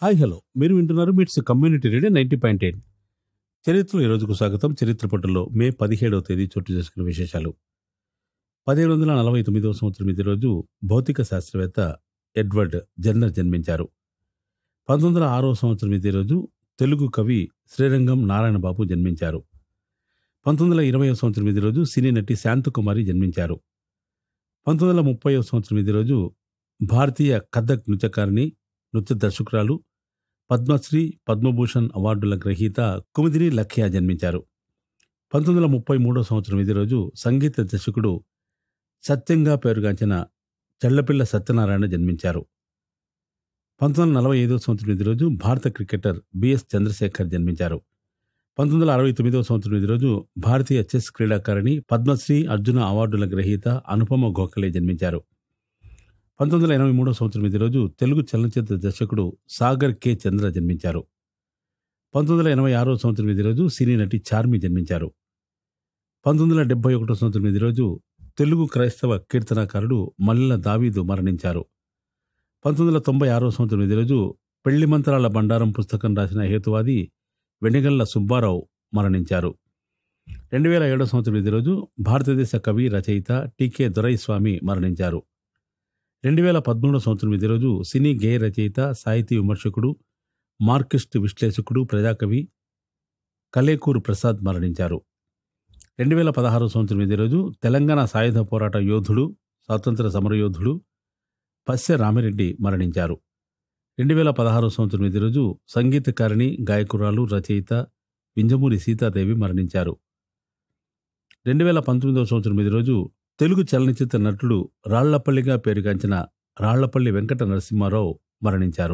hi hello మీరు వింటున్నారు MITS community radio ninety point eight చరిత్రలో ఈ రోజుకు స్వాగతం చరిత్ర పట్టులో మే పదిహేడవ తేదీ చోటు చేసుకున్న విశేషాలు పదిహేడు వందల నలభై తొమ్మిదవ సంవత్సరం ఇదే రోజు భౌతిక శాస్త్రవేత్త ఎడ్వర్డ్ జెన్నర్ జన్మించారు పంతొమ్మిది వందల ఆరవ సంవత్సరం ఇదే రోజు తెలుగు కవి శ్రీరంగం నారాయణబాబు జన్మించారు పంతొమ్మిది వందల ఇరవై సంవత్సరం ఇదే రోజు సినీ నటి శాంతకుమారి జన్మించారు పంతొమ్మిది వందల ముప్పై సంవత్సరం ఇదే రోజు భారతీయ కథక్ నృత్యకారిణి నృత్య దర్శకురాలు పద్మశ్రీ పద్మభూషణ్ అవార్డుల గ్రహీత కుమిదిని లఖ్యా జన్మించారు పంతొమ్మిది వందల ముప్పై మూడో సంవత్సరం ఇదే రోజు సంగీత దర్శకుడు సత్యంగా పేరుగాంచిన చెళ్లపిల్ల సత్యనారాయణ జన్మించారు పంతొమ్మిది వందల నలభై ఐదో సంవత్సరం ఇదే రోజు భారత క్రికెటర్ బిఎస్ చంద్రశేఖర్ జన్మించారు పంతొమ్మిది వందల అరవై తొమ్మిదో సంవత్సరం ఇదే రోజు భారతీయ చెస్ క్రీడాకారిణి పద్మశ్రీ అర్జున అవార్డుల గ్రహీత అనుపమ గోఖలే జన్మించారు పంతొమ్మిది వందల ఎనభై మూడో సంవత్సరం ఇదే రోజు తెలుగు చలనచిత్ర దర్శకుడు సాగర్ కె చంద్ర జన్మించారు పంతొమ్మిది వందల ఎనభై ఆరో సంవత్సరం ఇదే రోజు సినీ నటి చార్మి జన్మించారు పంతొమ్మిది వందల డెబ్బై ఒకటో సంవత్సరం ఇదే రోజు తెలుగు క్రైస్తవ కీర్తనాకారుడు మల్లెల దావీదు మరణించారు పంతొమ్మిది వందల తొంభై ఆరో సంవత్సరం ఇదే రోజు పెళ్లి మంత్రాల బండారం పుస్తకం రాసిన హేతువాది వెనిగళ్ల సుబ్బారావు మరణించారు రెండు వేల ఏడో సంవత్సరం ఇదే రోజు భారతదేశ కవి రచయిత టికె దొరైస్వామి మరణించారు రెండు వేల పదమూడో సంవత్సరం ఇదే రోజు సినీ గేయ రచయిత సాహితీ విమర్శకుడు మార్కిస్ట్ విశ్లేషకుడు ప్రజాకవి కలేకూరు ప్రసాద్ మరణించారు రెండు వేల పదహారో సంవత్సరం ఇదే రోజు తెలంగాణ సాయుధ పోరాట యోధుడు స్వాతంత్ర సమరయోధుడు పస్య రామిరెడ్డి మరణించారు రెండు వేల పదహారో సంవత్సరం ఇదే రోజు సంగీతకారిణి గాయకురాలు రచయిత వింజమూరి సీతాదేవి మరణించారు రెండు వేల పంతొమ్మిదవ సంవత్సరం ఇదే రోజు తెలుగు చలనచిత్ర నటుడు రాళ్లపల్లిగా పేరుగాంచిన రాళ్లపల్లి వెంకట నరసింహారావు మరణించారు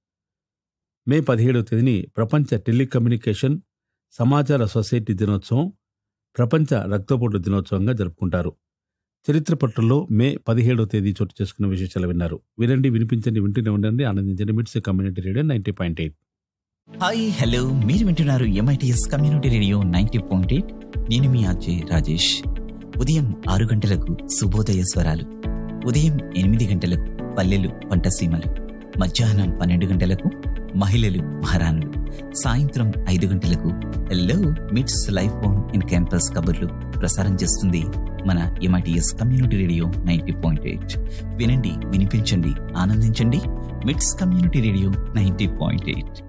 మే పదిహేడవ తేదీని ప్రపంచ టెలికమ్యూనికేషన్ సమాచార సొసైటీ దినోత్సవం ప్రపంచ రక్తపోటు దినోత్సవంగా జరుపుకుంటారు చరిత్ర పట్టుల్లో మే పదిహేడవ తేదీ చోటు చేసుకున్న విశేషాలు విన్నారు వినండి వినిపించండి వింటూనే ఉండండి ఆనందించండి MITS community radio ninety point eight hi hello మీరు వింటున్నారు MITS community radio ninety point eight నేను మీ అజయ్ రాజేష్ ఉదయం ఆరు గంటలకు శుభోదయ స్వరాలు ఉదయం ఎనిమిది గంటలకు పల్లెలు పంటసీమలు మధ్యాహ్నం పన్నెండు గంటలకు మహిళలు మహారాణులు సాయంత్రం ఐదు గంటలకు హలో మిట్స్ లైఫ్ ఫోన్ ఇన్ క్యాంపస్ కబుర్లు ప్రసారం చేస్తుంది మన MITS community radio ninety point eight వినండి వినిపించండి ఆనందించండి MITS community radio ninety point eight